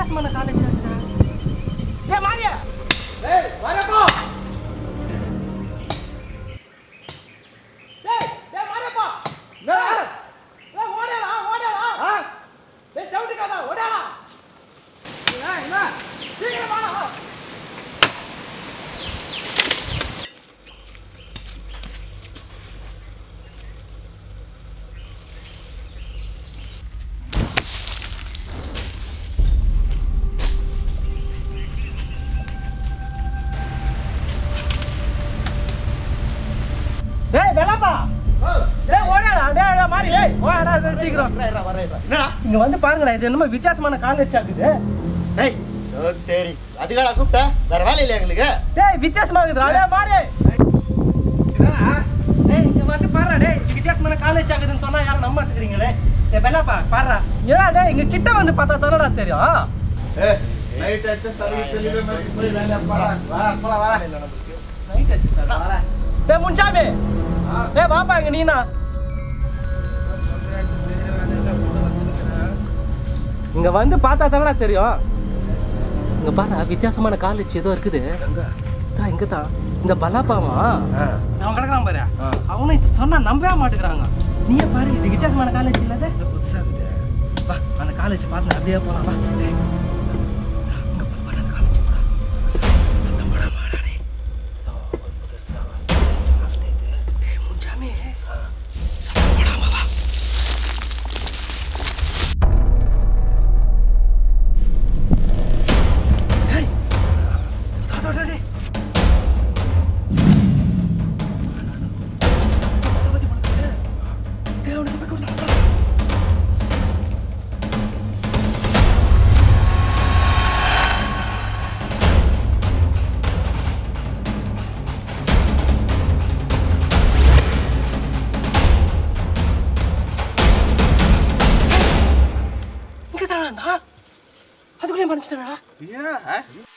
வித்தியாசமான காலேஜ் இருக்குதா ஏ மாரியா ஏய் வரப்பா டேய் டேய் வரப்பா டேய் டேய் ஓடடா ஓடடா ஆ டேய் சவுண்ட் காதா ஓடடா என்ன என்ன சீக்கிரம் வாடா டேய் வெளாப்பா டேய் ஓடடா டேய் டேய் மாரி டேய் ஓடடா டேய், சீக்கிரம் வரேன் வரேன் என்னடா இங்க வந்து பாருங்கடா இது என்னமோ வித்தியாசமான காலேஜ் ஆகுது டேய் ஓ சரி அதுக்காக கூப்பிட்ட வேற வேலை இல்லையா எங்களுக்கு டேய் வித்தியாசமா இருக்குதுடா டேய் மாரி டேய் இங்க வந்து பாருடா டேய் இது வித்தியாசமான காலேஜ் ஆகுதுன்னு சொன்னா யாரும் நம்ப மாட்டேங்கிறீங்களே டேய் வெளாப்பா பாருடா ஏடா டேய் இங்க கிட்ட வந்து பார்த்தா தானடா தெரியும் ஏய் நைட் அடிச்ச சர்வீஸ் டெலிவரி மாதிரி போய் வேலை போடா வா போடா வா நைட் ஆச்சு சார் டேய் முன்சாமி டேய் வாப்பா இங்க நீனா இங்க வந்து பார்த்தா தானடா தெரியும் இங்க பாரு வித்தியாசமான காலேஜ் ஏதோ இருக்குது இதான் இங்க தான் இந்த பல்லாப்பாமா அவன் கிடக்குறான் பாரு அவனும் இது சொன்னா நம்பவே மாட்டேங்கிறாங்க நீயே பாரு இது வித்தியாசமான காலேஜ் இல்லது வா அந்த காலேஜ் பார்த்து அப்படியே போலாம் வா டேய். இதா, இங்க போய் பாரு அந்த காலேஜ் போடா சத்தம் போடாம வாடா டேய். இதோ, ஒரு புதுசா வந்து இது. டேய், முன்சாமி. சத்தம் போடாம வா. டேய். இதோ, இதோ, இதோ, டேய். பத்தி படுத்துட்டு. டேய், அவனுக்கு போய் கொண்டு வா. இங்க தானடா இருந்தான்? அதுக்குள்ளே மறைச்சிட்டானடா ஏடா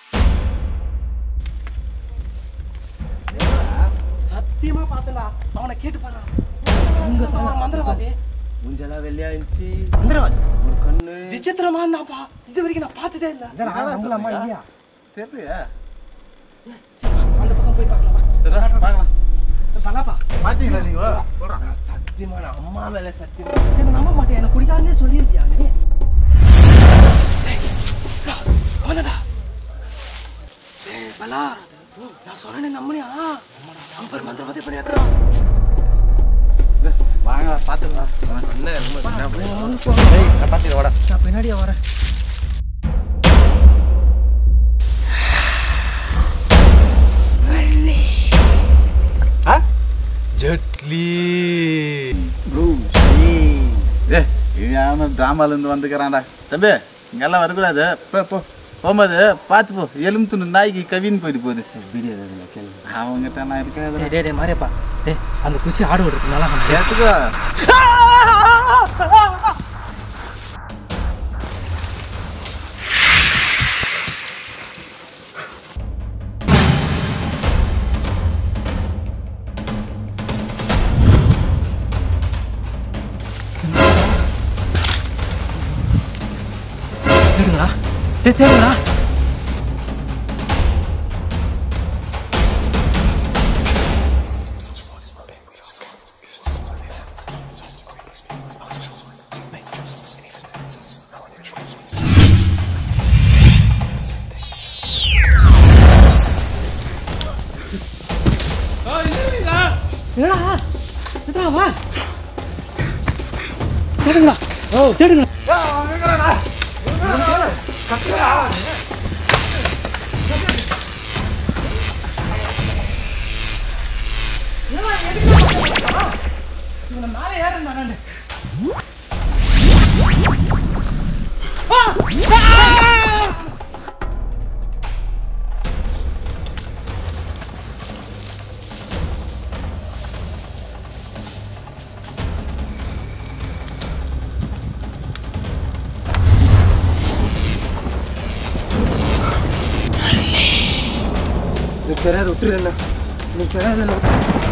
சத்தியமா பார்த்தல அவனை கேட்டு பாரு இங்க தான் மந்திரவாதி மூஞ்செல்லாம் வெள்ளையாயிடுச்சு மந்திரவாதி ஒரு கண்ணு விசித்திரமா இருந்தாப்பா இது வரைக்கும் நான் பார்த்ததே இல்ல நம்பலாமா இல்லையா தெரியலையா சரி வா, அந்த பக்கம் போய் பார்க்கலாம் வா. சரி பார்க்கலாம் பலாப்பா பாத்தீங்களா நீங்க சொல்றாங்க சத்தியமா நான் அம்மா மேல சத்தியமா எனக்கு நம்ப மாட்டேன் எனக்கு குடிக்காதுன்னே சொல்லியிருப்பியா நீ டேய், டா, அவன்தான்டா. டேய், பலா நான் சொன்னேன்னு நம்பினியா அம்பர் மந்திரவாதி பண்ணி வைக்கிறான் வாங்க பாத்துக்கலாம் என்ன ரொம்ப என்ன பண்ணி டேய் நான் பாத்துக்கிறேன் வாடா நான் பின்னாடியே வரேன் ஜெட்லி ஏ இவன் டிராமால இருந்து வந்துக்கிறான்டா தம்பி இங்கெல்லாம் வரக்கூடாது போ போ போகும்போது பார்த்து போ எலும்பு துண்டு நாய்க்கு கவின்னு போயிட்டு போகுது வீடியோ ஏதாவது கேள்வி அவங்ககிட்ட நான் இருக்காது டேய் டேய் டேய் மாரியப்பா டேய் அந்த குச்சி ஆடு விடுறது நல்லா பண்ணு. கேட்டுக்கோ தேடுங்களா டேய் தேடுங்களா என்னடா என்னடா வா தேடுங்களா ஓ தேடுங்களா இவனை மேலே ஏறேன் நான் எனக்கு தெரியாது விட்டுரு என்ன எனக்கு தெரியாது என்ன விட்டுரு